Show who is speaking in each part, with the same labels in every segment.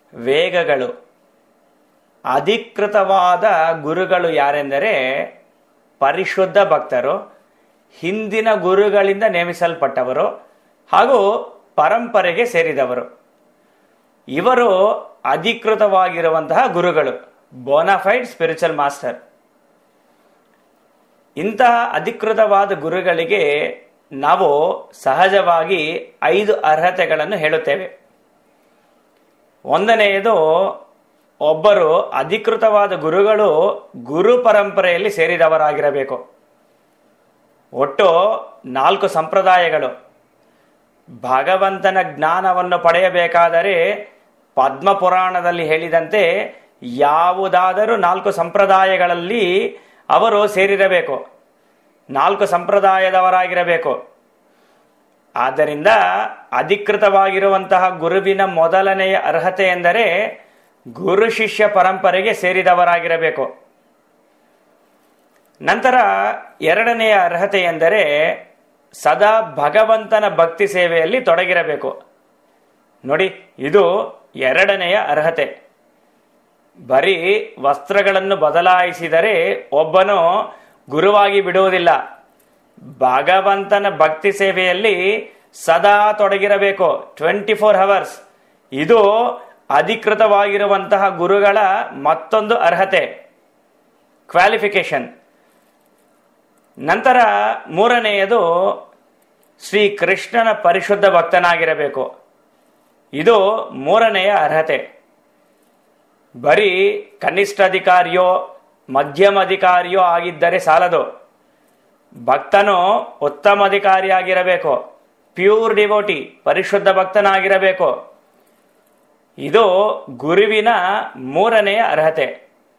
Speaker 1: ವೇಗಗಳು ಅಧಿಕೃತವಾದ ಗುರುಗಳು ಯಾರೆಂದರೆ ಪರಿಶುದ್ಧ ಭಕ್ತರು ಹಿಂದಿನ ಗುರುಗಳಿಂದ ನೇಮಿಸಲ್ಪಟ್ಟವರು ಹಾಗೂ ಪರಂಪರೆಗೆ ಸೇರಿದವರು ಇವರು ಅಧಿಕೃತವಾಗಿರುವಂತಹ ಗುರುಗಳು ಬೋನಾಫೈಡ್ ಸ್ಪಿರಿಚುವಲ್ ಮಾಸ್ಟರ್ ಇಂತಹ ಅಧಿಕೃತವಾದ ಗುರುಗಳಿಗೆ ನಾವು ಸಹಜವಾಗಿ ಐದು ಅರ್ಹತೆಗಳನ್ನು ಹೇಳುತ್ತೇವೆ ಒಂದನೆಯದು ಒಬ್ಬರು ಅಧಿಕೃತವಾದ ಗುರುಗಳು ಗುರು ಪರಂಪರೆಯಲ್ಲಿ ಸೇರಿದವರಾಗಿರಬೇಕು ಒಟ್ಟು ನಾಲ್ಕು ಸಂಪ್ರದಾಯಗಳು ಭಗವಂತನ ಜ್ಞಾನವನ್ನು ಪಡೆಯಬೇಕಾದರೆ ಪದ್ಮ ಪುರಾಣದಲ್ಲಿ ಹೇಳಿದಂತೆ ಯಾವುದಾದರೂ ನಾಲ್ಕು ಸಂಪ್ರದಾಯಗಳಲ್ಲಿ ಅವರು ಸೇರಿರಬೇಕು ನಾಲ್ಕು ಸಂಪ್ರದಾಯದವರಾಗಿರಬೇಕು ಆದ್ದರಿಂದ ಅಧಿಕೃತವಾಗಿರುವಂತಹ ಗುರುವಿನ ಮೊದಲನೆಯ ಅರ್ಹತೆ ಎಂದರೆ ಗುರು ಶಿಷ್ಯ ಪರಂಪರೆಗೆ ಸೇರಿದವರಾಗಿರಬೇಕು ನಂತರ ಎರಡನೆಯ ಅರ್ಹತೆ ಎಂದರೆ ಸದಾ ಭಗವಂತನ ಭಕ್ತಿ ಸೇವೆಯಲ್ಲಿ ತೊಡಗಿರಬೇಕು ನೋಡಿ ಇದು ಎರಡನೆಯ ಅರ್ಹತೆ ಬರೀ ವಸ್ತ್ರಗಳನ್ನು ಬದಲಾಯಿಸಿದರೆ ಒಬ್ಬನು ಗುರುವಾಗಿ ಬಿಡುವುದಿಲ್ಲ ಭಗವಂತನ ಭಕ್ತಿ ಸೇವೆಯಲ್ಲಿ ಸದಾ ತೊಡಗಿರಬೇಕು ಟ್ವೆಂಟಿ ಫೋರ್ ಅವರ್ಸ್ ಇದು ಅಧಿಕೃತವಾಗಿರುವಂತಹ ಗುರುಗಳ ಮತ್ತೊಂದು ಅರ್ಹತೆ ಕ್ವಾಲಿಫಿಕೇಶನ್ ನಂತರ ಮೂರನೆಯದು ಶ್ರೀ ಕೃಷ್ಣನ ಪರಿಶುದ್ಧ ಭಕ್ತನಾಗಿರಬೇಕು ಇದು ಮೂರನೆಯ ಅರ್ಹತೆ ಬರೀ ಕನಿಷ್ಠ ಅಧಿಕಾರಿಯೋ ಮಧ್ಯಮ ಅಧಿಕಾರಿಯೋ ಆಗಿದ್ದರೆ ಸಾಲದು ಭಕ್ತನು ಉತ್ತಮ ಅಧಿಕಾರಿಯಾಗಿರಬೇಕು ಪ್ಯೂರ್ ಡಿವೋಟಿ ಪರಿಶುದ್ಧ ಭಕ್ತನಾಗಿರಬೇಕು ಇದು ಗುರುವಿನ ಮೂರನೆಯ ಅರ್ಹತೆ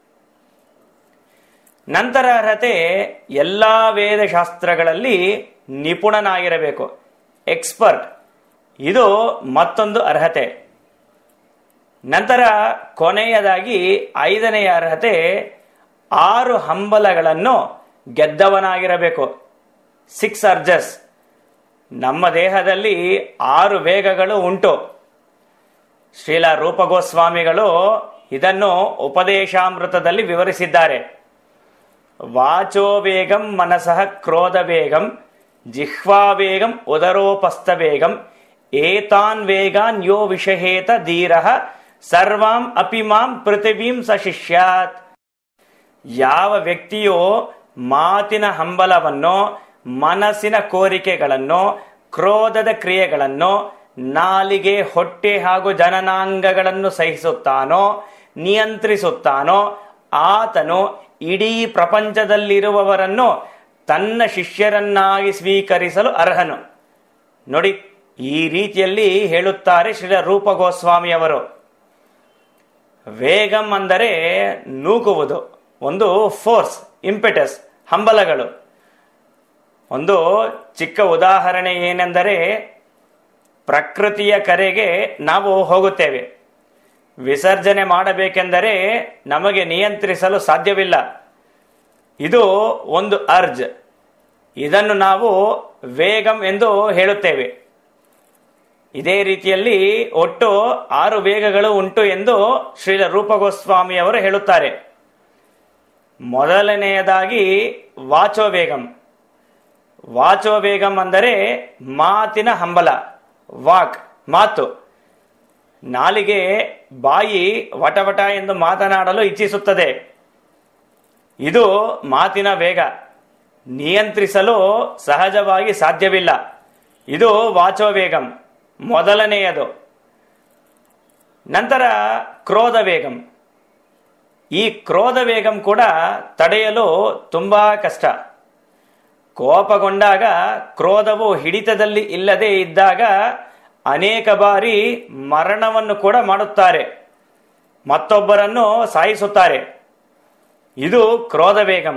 Speaker 1: ನಂತರ ಅರ್ಹತೆ ಎಲ್ಲ ವೇದಶಾಸ್ತ್ರಗಳಲ್ಲಿ ನಿಪುಣನಾಗಿರಬೇಕು ಎಕ್ಸ್ಪರ್ಟ್ ಇದು ಮತ್ತೊಂದು ಅರ್ಹತೆ ನಂತರ ಕೊನೆಯದಾಗಿ ಐದನೆಯ ಅರ್ಹತೆ ಆರು ಹಂಬಲಗಳನ್ನು ಗೆದ್ದವನಾಗಿರಬೇಕು ಸಿಕ್ಸ್ ಅರ್ಜಸ್ ನಮ್ಮ ದೇಹದಲ್ಲಿ ಆರು ವೇಗಗಳು ಉಂಟು ಶ್ರೀಲ ರೂಪಗೋಸ್ವಾಮಿಗಳು ಇದನ್ನು ಉಪದೇಶಾಮೃತದಲ್ಲಿ ವಿವರಿಸಿದ್ದಾರೆ ವಾಚೋ ವೇಗಂ ಮನಸಃ ಕ್ರೋಧ ವೇಗಂ ಜಿಹ್ವಾ ವೇಗಂ ಉದರೋಪಸ್ಥ ವೇಗಂ ಏತಾನ್ ವೇಗಾನ್ ಯೋ ವಿಷಹೇತ ಧೀರಃ ಸರ್ವಾಂ ಅಪಿಮಾಂ ಪೃಥಿವೀಂ ಸಶಿಷ್ಯಾತ್ ಯಾವ ವ್ಯಕ್ತಿಯು ಮಾತಿನ ಹಂಬಲವನ್ನು ಮನಸ್ಸಿನ ಕೋರಿಕೆಗಳನ್ನು ಕ್ರೋಧದ ಕ್ರಿಯೆಗಳನ್ನು ನಾಲಿಗೆ ಹೊಟ್ಟೆ ಹಾಗೂ ಜನನಾಂಗಗಳನ್ನು ಸಹಿಸುತ್ತಾನೋ ನಿಯಂತ್ರಿಸುತ್ತಾನೋ ಆತನು ಇಡೀ ಪ್ರಪಂಚದಲ್ಲಿರುವವರನ್ನು ತನ್ನ ಶಿಷ್ಯರನ್ನಾಗಿ ಸ್ವೀಕರಿಸಲು ಅರ್ಹನು ನೋಡಿ ಈ ರೀತಿಯಲ್ಲಿ ಹೇಳುತ್ತಾರೆ ಶ್ರೀ ರೂಪ ಗೋಸ್ವಾಮಿಯವರು ವೇಗಂ ಅಂದರೆ ನೂಕುವುದು ಒಂದು ಫೋರ್ಸ್ ಇಂಪೆಟಸ್ ಹಂಬಲಗಳು ಒಂದು ಚಿಕ್ಕ ಉದಾಹರಣೆ ಏನೆಂದರೆ ಪ್ರಕೃತಿಯ ಕರೆಗೆ ನಾವು ಹೋಗುತ್ತೇವೆ ವಿಸರ್ಜನೆ ಮಾಡಬೇಕೆಂದರೆ ನಮಗೆ ನಿಯಂತ್ರಿಸಲು ಸಾಧ್ಯವಿಲ್ಲ ಇದು ಒಂದು ಅರ್ಜ್ ಇದನ್ನು ನಾವು ವೇಗಂ ಎಂದು ಹೇಳುತ್ತೇವೆ ಇದೇ ರೀತಿಯಲ್ಲಿ ಒಟ್ಟು ಆರು ವೇಗಗಳು ಉಂಟು ಎಂದು ಶ್ರೀಲ ರೂಪಗೋಸ್ವಾಮಿಯವರು ಹೇಳುತ್ತಾರೆ ಮೊದಲನೆಯದಾಗಿ ವಾಚೋ ವೇಗಂ ವಾಚೋ ವೇಗಂ ಅಂದರೆ ಮಾತಿನ ಹಂಬಲ ವಾಕ್ ಮಾತು ನಾಲಿಗೆ ಬಾಯಿ ವಟವಟ ಎಂದು ಮಾತನಾಡಲು ಇಚ್ಛಿಸುತ್ತದೆ ಇದು ಮಾತಿನ ವೇಗ ನಿಯಂತ್ರಿಸಲು ಸಹಜವಾಗಿ ಸಾಧ್ಯವಿಲ್ಲ ಇದು ವಾಚೋ ವೇಗಂ ಮೊದಲನೆಯದು ನಂತರ ಕ್ರೋಧ ವೇಗಂ ಈ ಕ್ರೋಧ ವೇಗಂ ಕೂಡ ತಡೆಯಲು ತುಂಬಾ ಕಷ್ಟ ಕೋಪಗೊಂಡಾಗ ಕ್ರೋಧವು ಹಿಡಿತದಲ್ಲಿ ಇಲ್ಲದೆ ಇದ್ದಾಗ ಅನೇಕ ಬಾರಿ ಮರಣವನ್ನು ಕೂಡ ಮಾಡುತ್ತಾರೆ ಮತ್ತೊಬ್ಬರನ್ನು ಸಾಯಿಸುತ್ತಾರೆ ಇದು ಕ್ರೋಧ ವೇಗಂ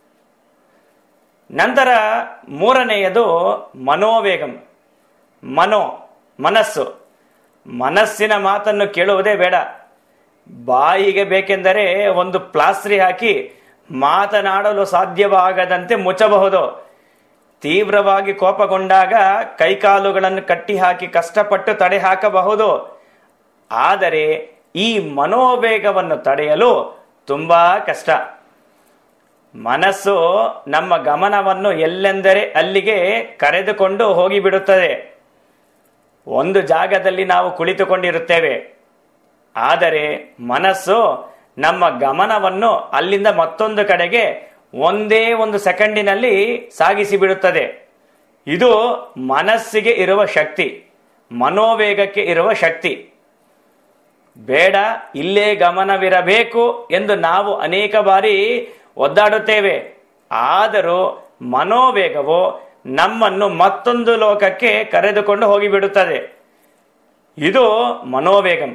Speaker 1: ನಂತರ ಮೂರನೆಯದು ಮನೋವೇಗಂ ಮನೋ ಮನಸ್ಸು ಮನಸ್ಸಿನ ಮಾತನ್ನು ಕೇಳುವುದೇ ಬೇಡ ಬಾಯಿಗೆ ಬೇಕೆಂದರೆ ಒಂದು ಪ್ಲಾಸ್ಟ್ರಿ ಹಾಕಿ ಮಾತನಾಡಲು ಸಾಧ್ಯವಾಗದಂತೆ ಮುಚ್ಚಬಹುದು ತೀವ್ರವಾಗಿ ಕೋಪಗೊಂಡಾಗ ಕೈಕಾಲುಗಳನ್ನು ಕಟ್ಟಿ ಹಾಕಿ ಕಷ್ಟಪಟ್ಟು ತಡೆ ಹಾಕಬಹುದು ಆದರೆ ಈ ಮನೋವೇಗವನ್ನು ತಡೆಯಲು ತುಂಬಾ ಕಷ್ಟ ಮನಸ್ಸು ನಮ್ಮ ಗಮನವನ್ನು ಎಲ್ಲೆಂದರೆ ಅಲ್ಲಿಗೆ ಕರೆದುಕೊಂಡು ಹೋಗಿಬಿಡುತ್ತದೆ ಒಂದು ಜಾಗದಲ್ಲಿ ನಾವು ಕುಳಿತುಕೊಂಡಿರುತ್ತೇವೆ ಆದರೆ ಮನಸ್ಸು ನಮ್ಮ ಗಮನವನ್ನು ಅಲ್ಲಿಂದ ಮತ್ತೊಂದು ಕಡೆಗೆ ಒಂದೇ ಒಂದು ಸೆಕೆಂಡಿನಲ್ಲಿ ಸಾಗಿಸಿ ಬಿಡುತ್ತದೆ ಇದು ಮನಸ್ಸಿಗೆ ಇರುವ ಶಕ್ತಿ ಮನೋವೇಗಕ್ಕೆ ಇರುವ ಶಕ್ತಿ ಬೇಡ ಇಲ್ಲೇ ಗಮನವಿರಬೇಕು ಎಂದು ನಾವು ಅನೇಕ ಬಾರಿ ಒದ್ದಾಡುತ್ತೇವೆ ಆದರೂ ಮನೋವೇಗವು ನಮ್ಮನ್ನು ಮತ್ತೊಂದು ಲೋಕಕ್ಕೆ ಕರೆದುಕೊಂಡು ಹೋಗಿಬಿಡುತ್ತದೆ ಇದು ಮನೋವೇಗಂ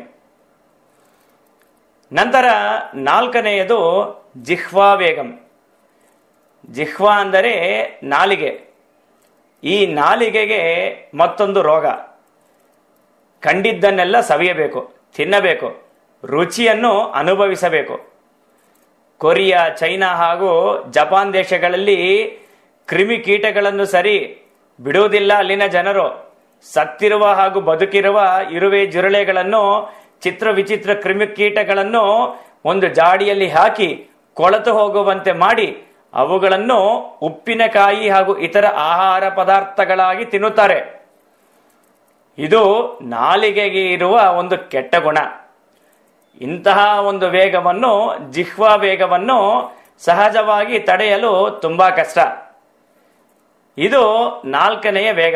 Speaker 1: ನಂತರ ನಾಲ್ಕನೆಯದು ಜಿಹ್ವಾ ವೇಗಂ ಜಿಹ್ವಾ ಅಂದರೆ ನಾಲಿಗೆ ಈ ನಾಲಿಗೆಗೆ ಮತ್ತೊಂದು ರೋಗ ಕಂಡಿದ್ದನ್ನೆಲ್ಲ ಸವಿಯಬೇಕು ತಿನ್ನಬೇಕು ರುಚಿಯನ್ನು ಅನುಭವಿಸಬೇಕು ಕೊರಿಯಾ ಚೈನಾ ಹಾಗೂ ಜಪಾನ್ ದೇಶಗಳಲ್ಲಿ ಕ್ರಿಮಿಕೀಟಗಳನ್ನು ಸರಿ ಬಿಡುವುದಿಲ್ಲ ಅಲ್ಲಿನ ಜನರು ಸತ್ತಿರುವ ಹಾಗೂ ಬದುಕಿರುವ ಇರುವೆ ಜಿರಳೆಗಳನ್ನು ಚಿತ್ರ ವಿಚಿತ್ರ ಕ್ರಿಮಿಕೀಟಗಳನ್ನು ಒಂದು ಜಾಡಿಯಲ್ಲಿ ಹಾಕಿ ಕೊಳತು ಹೋಗುವಂತೆ ಮಾಡಿ ಅವುಗಳನ್ನು ಉಪ್ಪಿನಕಾಯಿ ಹಾಗೂ ಇತರ ಆಹಾರ ಪದಾರ್ಥಗಳಾಗಿ ತಿನ್ನುತ್ತಾರೆ ಇದು ನಾಲಿಗೆಗೆ ಇರುವ ಒಂದು ಕೆಟ್ಟ ಗುಣ ಇಂತಹ ಒಂದು ವೇಗವನ್ನು ಜಿಹ್ವಾ ವೇಗವನ್ನು ಸಹಜವಾಗಿ ತಡೆಯಲು ತುಂಬಾ ಕಷ್ಟ ಇದು ನಾಲ್ಕನೆಯ ವೇಗ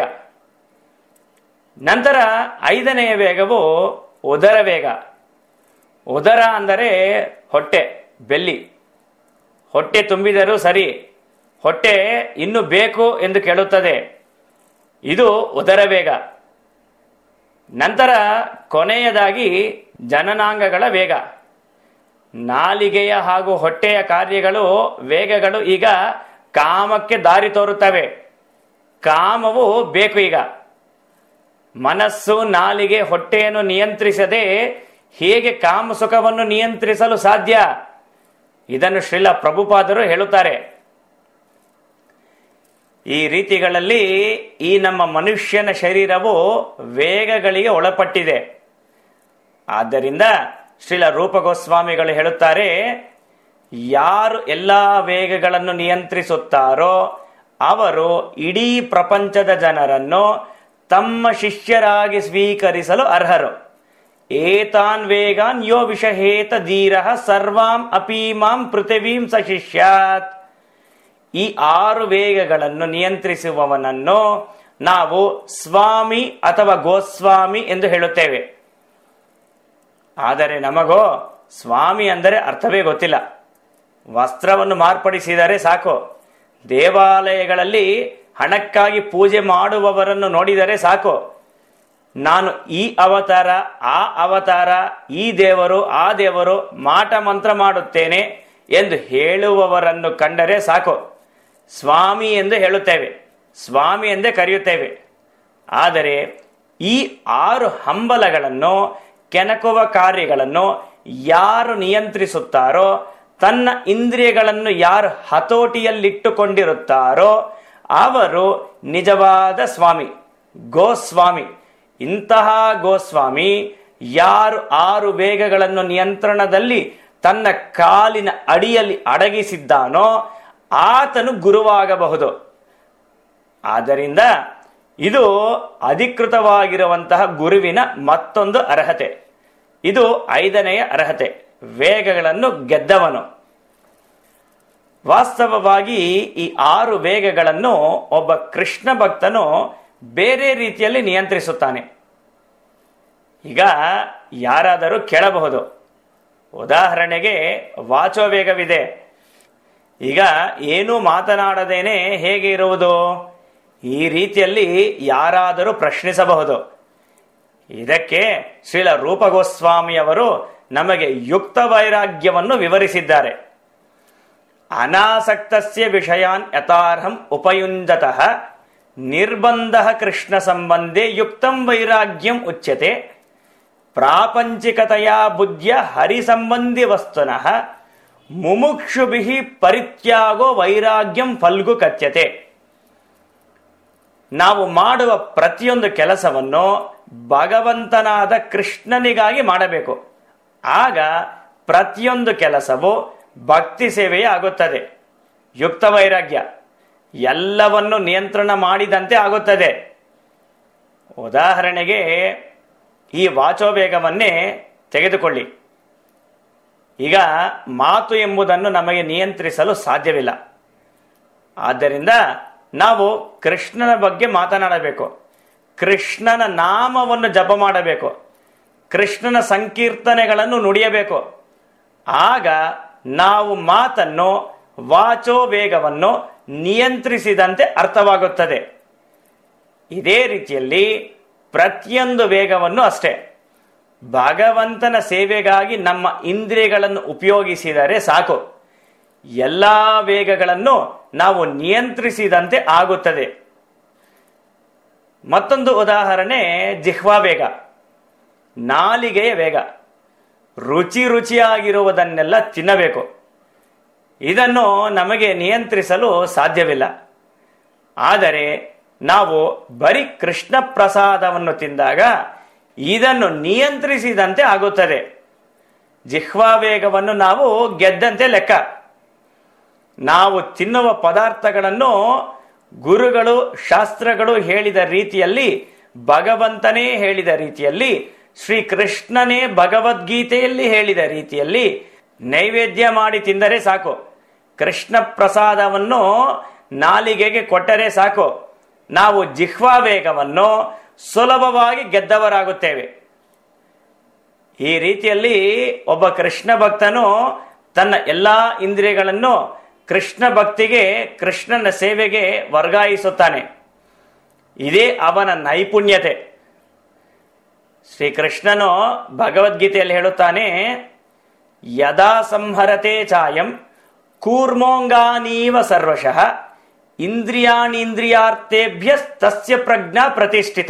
Speaker 1: ನಂತರ ಐದನೆಯ ವೇಗವು ಉದರ ವೇಗ ಉದರ ಅಂದರೆ ಹೊಟ್ಟೆ ಬೆಲ್ಲಿ ಹೊಟ್ಟೆ ತುಂಬಿದರೂ ಸರಿ ಹೊಟ್ಟೆ ಇನ್ನು ಬೇಕು ಎಂದು ಕೇಳುತ್ತದೆ ಇದು ಉದರ ವೇಗ ನಂತರ ಕೊನೆಯದಾಗಿ ಜನನಾಂಗಗಳ ವೇಗ ನಾಲಿಗೆಯ ಹಾಗೂ ಹೊಟ್ಟೆಯ ಕಾರ್ಯಗಳು ವೇಗಗಳು ಈಗ ಕಾಮಕ್ಕೆ ದಾರಿ ತೋರುತ್ತವೆ ಕಾಮವು ಬೇಕು ಈಗ ಮನಸ್ಸು ನಾಲಿಗೆ ಹೊಟ್ಟೆಯನ್ನು ನಿಯಂತ್ರಿಸದೆ ಹೇಗೆ ಕಾಮ ಸುಖವನ್ನು ನಿಯಂತ್ರಿಸಲು ಸಾಧ್ಯ ಇದನ್ನು ಶ್ರೀಲ ಪ್ರಭುಪಾದರು ಹೇಳುತ್ತಾರೆ ಈ ರೀತಿಗಳಲ್ಲಿ ಈ ನಮ್ಮ ಮನುಷ್ಯನ ಶರೀರವು ವೇಗಗಳಿಗೆ ಒಳಪಟ್ಟಿದೆ ಆದ್ದರಿಂದ ಶ್ರೀಲ ರೂಪ ಗೋಸ್ವಾಮಿಗಳು ಹೇಳುತ್ತಾರೆ ಯಾರು ಎಲ್ಲಾ ವೇಗಗಳನ್ನು ನಿಯಂತ್ರಿಸುತ್ತಾರೋ ಅವರು ಇಡೀ ಪ್ರಪಂಚದ ಜನರನ್ನು ತಮ್ಮ ಶಿಷ್ಯರಾಗಿ ಸ್ವೀಕರಿಸಲು ಅರ್ಹರು ಏತಾನ್ ವೇಗಾನ್ ಯೋ ವಿಷಹೇತ ಧೀರ ಸರ್ವಾಂ ಅಪೀಮಾಂ ಪೃಥಿವೀಂ ಸ ಶಿಷ್ಯಾತ್ ಈ ಆರು ವೇಗಗಳನ್ನು ನಿಯಂತ್ರಿಸುವವನನ್ನು ನಾವು ಸ್ವಾಮಿ ಅಥವಾ ಗೋಸ್ವಾಮಿ ಎಂದು ಹೇಳುತ್ತೇವೆ ಆದರೆ ನಮಗೋ ಸ್ವಾಮಿ ಅಂದರೆ ಅರ್ಥವೇ ಗೊತ್ತಿಲ್ಲ ವಸ್ತ್ರವನ್ನು ಮಾರ್ಪಡಿಸಿದರೆ ಸಾಕು ದೇವಾಲಯಗಳಲ್ಲಿ ಹಣಕ್ಕಾಗಿ ಪೂಜೆ ಮಾಡುವವರನ್ನು ನೋಡಿದರೆ ಸಾಕು ನಾನು ಈ ಅವತಾರ ಆ ಅವತಾರ ಈ ದೇವರು ಆ ದೇವರು ಮಾಟ ಮಂತ್ರ ಮಾಡುತ್ತೇನೆ ಎಂದು ಹೇಳುವವರನ್ನು ಕಂಡರೆ ಸಾಕು ಸ್ವಾಮಿ ಎಂದು ಹೇಳುತ್ತೇವೆ ಸ್ವಾಮಿ ಎಂದೇ ಕರೆಯುತ್ತೇವೆ ಆದರೆ ಈ ಆರು ಹಂಬಲಗಳನ್ನು ಕೆನಕುವ ಕಾರ್ಯಗಳನ್ನು ಯಾರು ನಿಯಂತ್ರಿಸುತ್ತಾರೋ ತನ್ನ ಇಂದ್ರಿಯಗಳನ್ನು ಯಾರು ಹತೋಟಿಯಲ್ಲಿಟ್ಟುಕೊಂಡಿರುತ್ತಾರೋ ಅವರು ನಿಜವಾದ ಸ್ವಾಮಿ ಗೋಸ್ವಾಮಿ ಇಂತಹ ಗೋಸ್ವಾಮಿ ಯಾರು ಆರು ವೇಗಗಳನ್ನು ನಿಯಂತ್ರಣದಲ್ಲಿ ತನ್ನ ಕಾಲಿನ ಅಡಿಯಲ್ಲಿ ಅಡಗಿಸಿದ್ದಾನೋ ಆತನು ಗುರುವಾಗಬಹುದು ಆದ್ದರಿಂದ ಇದು ಅಧಿಕೃತವಾಗಿರುವಂತಹ ಗುರುವಿನ ಮತ್ತೊಂದು ಅರ್ಹತೆ ಇದು ಐದನೆಯ ಅರ್ಹತೆ ವೇಗಗಳನ್ನು ಗೆದ್ದವನು ವಾಸ್ತವವಾಗಿ ಈ ಆರು ವೇಗಗಳನ್ನು ಒಬ್ಬ ಕೃಷ್ಣ ಭಕ್ತನು ಬೇರೆ ರೀತಿಯಲ್ಲಿ ನಿಯಂತ್ರಿಸುತ್ತಾನೆ ಈಗ ಯಾರಾದರೂ ಕೇಳಬಹುದು ಉದಾಹರಣೆಗೆ ವಾಚೋ ವೇಗವಿದೆ ಈಗ ಏನೂ ಮಾತನಾಡದೇನೆ ಹೇಗೆ ಇರುವುದು ಈ ರೀತಿಯಲ್ಲಿ ಯಾರಾದರೂ ಪ್ರಶ್ನಿಸಬಹುದು ಇದಕ್ಕೆ ಶ್ರೀಲ ರೂಪ ಗೋಸ್ವಾಮಿಯವರು ನಮಗೆ ಯುಕ್ತ ವೈರಾಗ್ಯವನ್ನು ವಿವರಿಸಿದ್ದಾರೆ ಅನಾಸಕ್ತಸ್ಯ ವಿಷಯಾನ್ ಯಥಾರ್ಹಂ ಉಪಯುಂಜತಃ ನಿರ್ಬಂಧ ಕೃಷ್ಣ ಸಂಬಂಧೆ ಯುಕ್ತಂ ವೈರಾಗ್ಯಂ ಉಚ್ಯತೆ ಪ್ರಾಪಂಚಿಕತೆಯ ಬುದ್ಧಿಯ ಹರಿಸಂಬಂಧಿ ವಸ್ತುನಃ ಮುಮುಕ್ಷುಭಿ ಪರಿತ್ಯಾಗೋ ವೈರಾಗ್ಯಂ ಫಲ್ಗು ಕಚ್ಯತೆ ನಾವು ಮಾಡುವ ಪ್ರತಿಯೊಂದು ಕೆಲಸವನ್ನು ಭಗವಂತನಾದ ಕೃಷ್ಣನಿಗಾಗಿ ಮಾಡಬೇಕು ಆಗ ಪ್ರತಿಯೊಂದು ಕೆಲಸವು ಭಕ್ತಿ ಸೇವೆಯೇ ಆಗುತ್ತದೆ ಯುಕ್ತ ವೈರಾಗ್ಯ ಎಲ್ಲವನ್ನು ನಿಯಂತ್ರಣ ಮಾಡಿದಂತೆ ಆಗುತ್ತದೆ ಉದಾಹರಣೆಗೆ ಈ ವಾಚೋವೇಗವನ್ನೇ ತೆಗೆದುಕೊಳ್ಳಿ ಈಗ ಮಾತು ಎಂಬುದನ್ನು ನಮಗೆ ನಿಯಂತ್ರಿಸಲು ಸಾಧ್ಯವಿಲ್ಲ ಆದ್ದರಿಂದ ನಾವು ಕೃಷ್ಣನ ಬಗ್ಗೆ ಮಾತನಾಡಬೇಕು ಕೃಷ್ಣನ ನಾಮವನ್ನು ಜಪ ಮಾಡಬೇಕು ಕೃಷ್ಣನ ಸಂಕೀರ್ತನೆಗಳನ್ನು ನುಡಿಯಬೇಕು ಆಗ ನಾವು ಮಾತನ್ನು ವಾಚೋ ವೇಗವನ್ನು ನಿಯಂತ್ರಿಸಿದಂತೆ ಅರ್ಥವಾಗುತ್ತದೆ ಇದೇ ರೀತಿಯಲ್ಲಿ ಪ್ರತಿಯೊಂದು ವೇಗವನ್ನು ಅಷ್ಟೇ ಭಗವಂತನ ಸೇವೆಗಾಗಿ ನಮ್ಮ ಇಂದ್ರಿಯಗಳನ್ನು ಉಪಯೋಗಿಸಿದರೆ ಸಾಕು ಎಲ್ಲ ವೇಗಗಳನ್ನು ನಾವು ನಿಯಂತ್ರಿಸಿದಂತೆ ಆಗುತ್ತದೆ ಮತ್ತೊಂದು ಉದಾಹರಣೆ ಜಿಹ್ವಾ ವೇಗ ನಾಲಿಗೆಯ ವೇಗ ರುಚಿ ರುಚಿಯಾಗಿರುವುದನ್ನೆಲ್ಲ ತಿನ್ನಬೇಕು ಇದನ್ನು ನಮಗೆ ನಿಯಂತ್ರಿಸಲು ಸಾಧ್ಯವಿಲ್ಲ ಆದರೆ ನಾವು ಬರೀ ಕೃಷ್ಣ ಪ್ರಸಾದವನ್ನು ತಿಂದಾಗ ಇದನ್ನು ನಿಯಂತ್ರಿಸಿದಂತೆ ಆಗುತ್ತದೆ ಜಿಹ್ವಾ ವೇಗವನ್ನು ನಾವು ಗೆದ್ದಂತೆ ಲೆಕ್ಕ ನಾವು ತಿನ್ನುವ ಪದಾರ್ಥಗಳನ್ನು ಗುರುಗಳು ಶಾಸ್ತ್ರಗಳು ಹೇಳಿದ ರೀತಿಯಲ್ಲಿ ಭಗವಂತನೇ ಹೇಳಿದ ರೀತಿಯಲ್ಲಿ ಶ್ರೀಕೃಷ್ಣನೇ ಭಗವದ್ಗೀತೆಯಲ್ಲಿ ಹೇಳಿದ ರೀತಿಯಲ್ಲಿ ನೈವೇದ್ಯ ಮಾಡಿ ತಿಂದರೆ ಸಾಕು ಕೃಷ್ಣ ಪ್ರಸಾದವನ್ನು ನಾಲಿಗೆಗೆ ಕೊಟ್ಟರೆ ಸಾಕು ನಾವು ಜಿಹ್ವಾ ವೇಗವನ್ನು ಸುಲಭವಾಗಿ ಗೆದ್ದವರಾಗುತ್ತೇವೆ ಈ ರೀತಿಯಲ್ಲಿ ಒಬ್ಬ ಕೃಷ್ಣ ಭಕ್ತನು ತನ್ನ ಎಲ್ಲಾ ಇಂದ್ರಿಯಗಳನ್ನು ಕೃಷ್ಣ ಭಕ್ತಿಗೆ ಕೃಷ್ಣನ ಸೇವೆಗೆ ವರ್ಗಾಯಿಸುತ್ತಾನೆ ಇದೇ ಅವನ ನೈಪುಣ್ಯತೆ ಶ್ರೀಕೃಷ್ಣನು ಭಗವದ್ಗೀತೆಯಲ್ಲಿ ಹೇಳುತ್ತಾನೆ ಯದಾ ಸಂಹರತೆ ಚಾಯಂ ಕೂರ್ಮೋಂಗಾನೀವ ಸರ್ವಶಃ ಇಂದ್ರಿಯಾಣೀಂದ್ರಿಯಾರ್ಥೇಭ್ಯ ತಸ್ಯ ಪ್ರಜ್ಞಾ ಪ್ರತಿಷ್ಠಿತ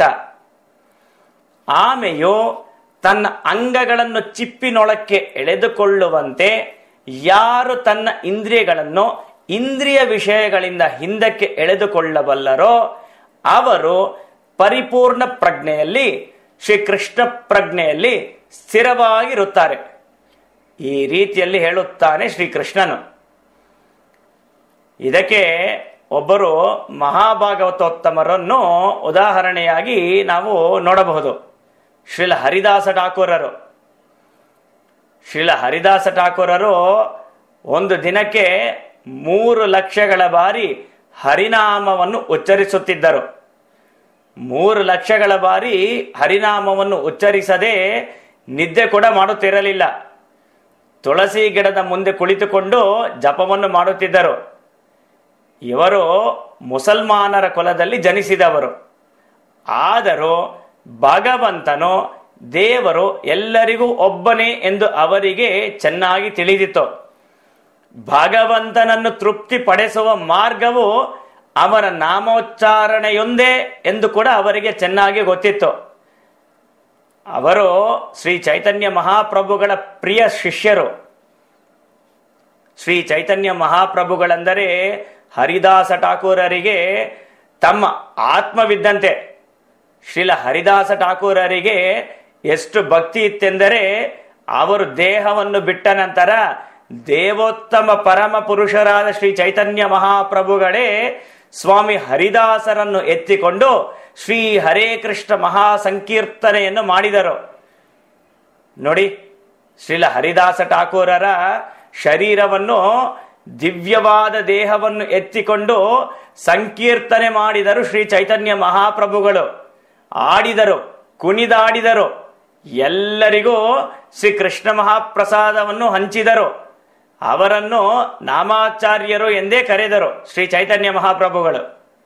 Speaker 1: ಆಮೆಯು ತನ್ನ ಅಂಗಗಳನ್ನು ಚಿಪ್ಪಿನೊಳಕ್ಕೆ ಎಳೆದುಕೊಳ್ಳುವಂತೆ ಯಾರು ತನ್ನ ಇಂದ್ರಿಯಗಳನ್ನು ಇಂದ್ರಿಯ ವಿಷಯಗಳಿಂದ ಹಿಂದಕ್ಕೆ ಎಳೆದುಕೊಳ್ಳಬಲ್ಲರೋ ಅವರು ಪರಿಪೂರ್ಣ ಪ್ರಜ್ಞೆಯಲ್ಲಿ ಶ್ರೀಕೃಷ್ಣ ಪ್ರಜ್ಞೆಯಲ್ಲಿ ಸ್ಥಿರವಾಗಿರುತ್ತಾರೆ ಈ ರೀತಿಯಲ್ಲಿ ಹೇಳುತ್ತಾನೆ ಶ್ರೀಕೃಷ್ಣನು ಇದಕ್ಕೆ ಒಬ್ಬರು ಮಹಾಭಾಗವತೋತ್ತಮರನ್ನು ಉದಾಹರಣೆಯಾಗಿ ನಾವು ನೋಡಬಹುದು ಶ್ರೀಲ ಹರಿದಾಸ ಠಾಕೂರರು ಶ್ರೀಲ ಹರಿದಾಸ ಠಾಕೂರರು ಒಂದು ದಿನಕ್ಕೆ ಮೂರು ಲಕ್ಷಗಳ ಬಾರಿ ಹರಿನಾಮವನ್ನು ಉಚ್ಚರಿಸುತ್ತಿದ್ದರು ಮೂರು ಲಕ್ಷಗಳ ಬಾರಿ ಹರಿನಾಮವನ್ನು ಉಚ್ಚರಿಸದೆ ನಿದ್ದೆ ಕೂಡ ಮಾಡುತ್ತಿರಲಿಲ್ಲ ತುಳಸಿ ಗಿಡದ ಮುಂದೆ ಕುಳಿತುಕೊಂಡು ಜಪವನ್ನು ಮಾಡುತ್ತಿದ್ದರು ಇವರು ಮುಸಲ್ಮಾನರ ಕುಲದಲ್ಲಿ ಜನಿಸಿದವರು ಆದರೂ ಭಗವಂತನು ದೇವರು ಎಲ್ಲರಿಗೂ ಒಬ್ಬನೇ ಎಂದು ಅವರಿಗೆ ಚೆನ್ನಾಗಿ ತಿಳಿದಿತ್ತು ಭಗವಂತನನ್ನು ತೃಪ್ತಿ ಪಡಿಸುವ ಮಾರ್ಗವು ಅವನ ನಾಮೋಚ್ಚಾರಣೆಯೊಂದೇ ಎಂದು ಕೂಡ ಅವರಿಗೆ ಚೆನ್ನಾಗಿ ಗೊತ್ತಿತ್ತು ಅವರು ಶ್ರೀ ಚೈತನ್ಯ ಮಹಾಪ್ರಭುಗಳ ಪ್ರಿಯ ಶಿಷ್ಯರು ಶ್ರೀ ಚೈತನ್ಯ ಮಹಾಪ್ರಭುಗಳೆಂದರೆ ಹರಿದಾಸ ಠಾಕೂರರಿಗೆ ತಮ್ಮ ಆತ್ಮವಿದ್ದಂತೆ ಶ್ರೀಲ ಹರಿದಾಸ ಠಾಕೂರರಿಗೆ ಎಷ್ಟು ಭಕ್ತಿ ಇತ್ತೆಂದರೆ ಅವರು ದೇಹವನ್ನು ಬಿಟ್ಟ ನಂತರ ದೇವೋತ್ತಮ ಪರಮ ಪುರುಷರಾದ ಶ್ರೀ ಚೈತನ್ಯ ಮಹಾಪ್ರಭುಗಳೇ ಸ್ವಾಮಿ ಹರಿದಾಸರನ್ನು ಎತ್ತಿಕೊಂಡು ಶ್ರೀ ಹರೇ ಕೃಷ್ಣ ಮಹಾ ಸಂಕೀರ್ತನೆಯನ್ನು ಮಾಡಿದರು ನೋಡಿ ಶ್ರೀಲ ಹರಿದಾಸ ಠಾಕೂರರ ಶರೀರವನ್ನು ದಿವ್ಯವಾದ ದೇಹವನ್ನು ಎತ್ತಿಕೊಂಡು ಸಂಕೀರ್ತನೆ ಮಾಡಿದರು ಶ್ರೀ ಚೈತನ್ಯ ಮಹಾಪ್ರಭುಗಳು ಆಡಿದರು ಕುಣಿದಾಡಿದರು ಎಲ್ಲರಿಗೂ ಶ್ರೀ ಕೃಷ್ಣ ಮಹಾಪ್ರಸಾದವನ್ನು ಹಂಚಿದರು ಅವರನ್ನು ನಾಮಾಚಾರ್ಯರು ಎಂದೇ ಕರೆದರು ಶ್ರೀ ಚೈತನ್ಯ ಮಹಾಪ್ರಭುಗಳು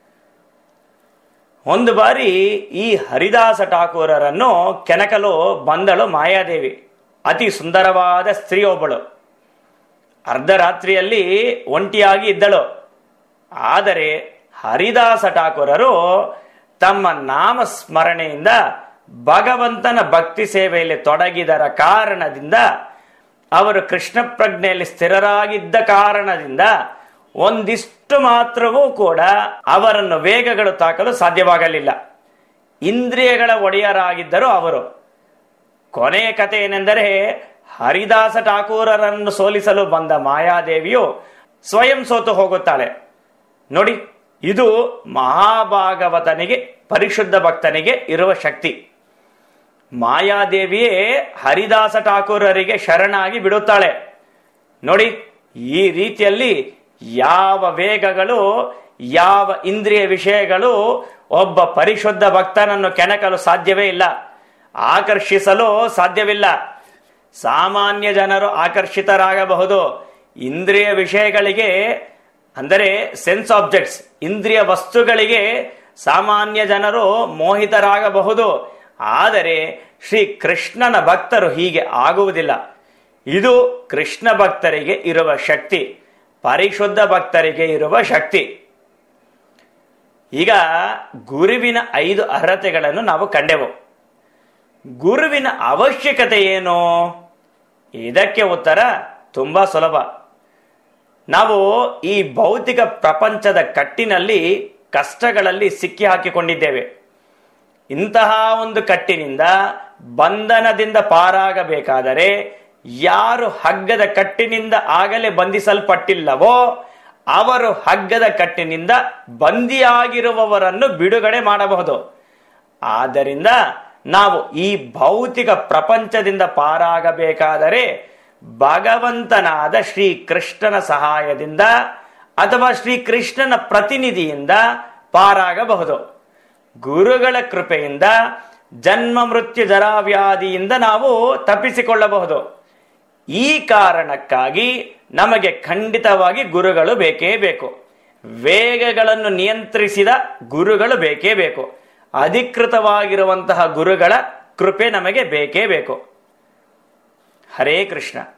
Speaker 1: ಒಂದು ಬಾರಿ ಈ ಹರಿದಾಸ ಠಾಕೂರರನ್ನು ಕೆನಕಲು ಬಂದಳು ಮಾಯಾದೇವಿ ಅತಿ ಸುಂದರವಾದ ಸ್ತ್ರೀಯೊಬ್ಬಳು ಅರ್ಧರಾತ್ರಿಯಲ್ಲಿ ಒಂಟಿಯಾಗಿ ಇದ್ದಳು ಆದರೆ ಹರಿದಾಸ ಠಾಕೂರರು ತಮ್ಮ ನಾಮ ಸ್ಮರಣೆಯಿಂದ ಭಗವಂತನ ಭಕ್ತಿ ಸೇವೆಯಲ್ಲಿ ತೊಡಗಿದರ ಕಾರಣದಿಂದ ಅವರು ಕೃಷ್ಣ ಪ್ರಜ್ಞೆಯಲ್ಲಿ ಸ್ಥಿರರಾಗಿದ್ದ ಕಾರಣದಿಂದ ಒಂದಿಷ್ಟು ಮಾತ್ರವೂ ಕೂಡ ಅವರನ್ನು ವೇಗಗಳು ತಾಕಲು ಸಾಧ್ಯವಾಗಲಿಲ್ಲ ಇಂದ್ರಿಯಗಳ ಒಡೆಯರಾಗಿದ್ದರು ಅವರು ಕೊನೆಯ ಕಥೆ ಏನೆಂದರೆ ಹರಿದಾಸ ಠಾಕೂರರನ್ನು ಸೋಲಿಸಲು ಬಂದ ಮಾಯಾದೇವಿಯು ಸ್ವಯಂ ಸೋತು ಹೋಗುತ್ತಾಳೆ ನೋಡಿ ಇದು ಮಹಾಭಾಗವತನಿಗೆ ಪರಿಶುದ್ಧ ಭಕ್ತನಿಗೆ ಇರುವ ಶಕ್ತಿ ಮಾಯಾದೇವಿಯೇ ಹರಿದಾಸ ಠಾಕೂರರಿಗೆ ಶರಣಾಗಿ ಬಿಡುತ್ತಾಳೆ ನೋಡಿ ಈ ರೀತಿಯಲ್ಲಿ ಯಾವ ವೇಗಗಳು ಯಾವ ಇಂದ್ರಿಯ ವಿಷಯಗಳು ಒಬ್ಬ ಪರಿಶುದ್ಧ ಭಕ್ತನನ್ನು ಕೆಣಕಲು ಸಾಧ್ಯವೇ ಇಲ್ಲ ಆಕರ್ಷಿಸಲು ಸಾಧ್ಯವಿಲ್ಲ ಸಾಮಾನ್ಯ ಜನರು ಆಕರ್ಷಿತರಾಗಬಹುದು ಇಂದ್ರಿಯ ವಿಷಯಗಳಿಗೆ ಅಂದರೆ ಸೆನ್ಸ್ ಆಬ್ಜೆಕ್ಟ್ಸ್ ಇಂದ್ರಿಯ ವಸ್ತುಗಳಿಗೆ ಸಾಮಾನ್ಯ ಜನರು ಮೋಹಿತರಾಗಬಹುದು ಆದರೆ ಶ್ರೀ ಕೃಷ್ಣನ ಭಕ್ತರು ಹೀಗೆ ಆಗುವುದಿಲ್ಲ ಇದು ಕೃಷ್ಣ ಭಕ್ತರಿಗೆ ಇರುವ ಶಕ್ತಿ ಪರಿಶುದ್ಧ ಭಕ್ತರಿಗೆ ಇರುವ ಶಕ್ತಿ ಈಗ ಗುರುವಿನ ಐದು ಅರ್ಹತೆಗಳನ್ನು ನಾವು ಕಂಡೆವು ಗುರುವಿನ ಅವಶ್ಯಕತೆ ಏನು ಇದಕ್ಕೆ ಉತ್ತರ ತುಂಬಾ ಸುಲಭ ನಾವು ಈ ಭೌತಿಕ ಪ್ರಪಂಚದ ಕಟ್ಟಿನಲ್ಲಿ ಕಷ್ಟಗಳಲ್ಲಿ ಸಿಕ್ಕಿ ಹಾಕಿಕೊಂಡಿದ್ದೇವೆ ಇಂತಹ ಒಂದು ಕಟ್ಟಿನಿಂದ ಬಂಧನದಿಂದ ಪಾರಾಗಬೇಕಾದರೆ ಯಾರು ಹಗ್ಗದ ಕಟ್ಟಿನಿಂದ ಆಗಲೇ ಬಂಧಿಸಲ್ಪಟ್ಟಿಲ್ಲವೋ ಅವರು ಹಗ್ಗದ ಕಟ್ಟಿನಿಂದ ಬಂದಿಯಾಗಿರುವವರನ್ನು ಬಿಡುಗಡೆ ಮಾಡಬಹುದು ಆದ್ದರಿಂದ ನಾವು ಈ ಭೌತಿಕ ಪ್ರಪಂಚದಿಂದ ಪಾರಾಗಬೇಕಾದರೆ ಭಗವಂತನಾದ ಶ್ರೀ ಕೃಷ್ಣನ ಸಹಾಯದಿಂದ ಅಥವಾ ಶ್ರೀ ಕೃಷ್ಣನ ಪ್ರತಿನಿಧಿಯಿಂದ ಪಾರಾಗಬಹುದು ಗುರುಗಳ ಕೃಪೆಯಿಂದ ಜನ್ಮ ಮೃತ್ಯು ಜರಾವ್ಯಾಧಿಯಿಂದ ನಾವು ತಪ್ಪಿಸಿಕೊಳ್ಳಬಹುದು ಈ ಕಾರಣಕ್ಕಾಗಿ ನಮಗೆ ಖಂಡಿತವಾಗಿ ಗುರುಗಳು ಬೇಕೇ ಬೇಕು ವೇಗಗಳನ್ನು ನಿಯಂತ್ರಿಸಿದ ಗುರುಗಳು ಬೇಕೇ ಬೇಕು ಅಧಿಕೃತವಾಗಿರುವಂತಹ ಗುರುಗಳ ಕೃಪೆ ನಮಗೆ ಬೇಕೇ ಬೇಕು ಹರೇ ಕೃಷ್ಣ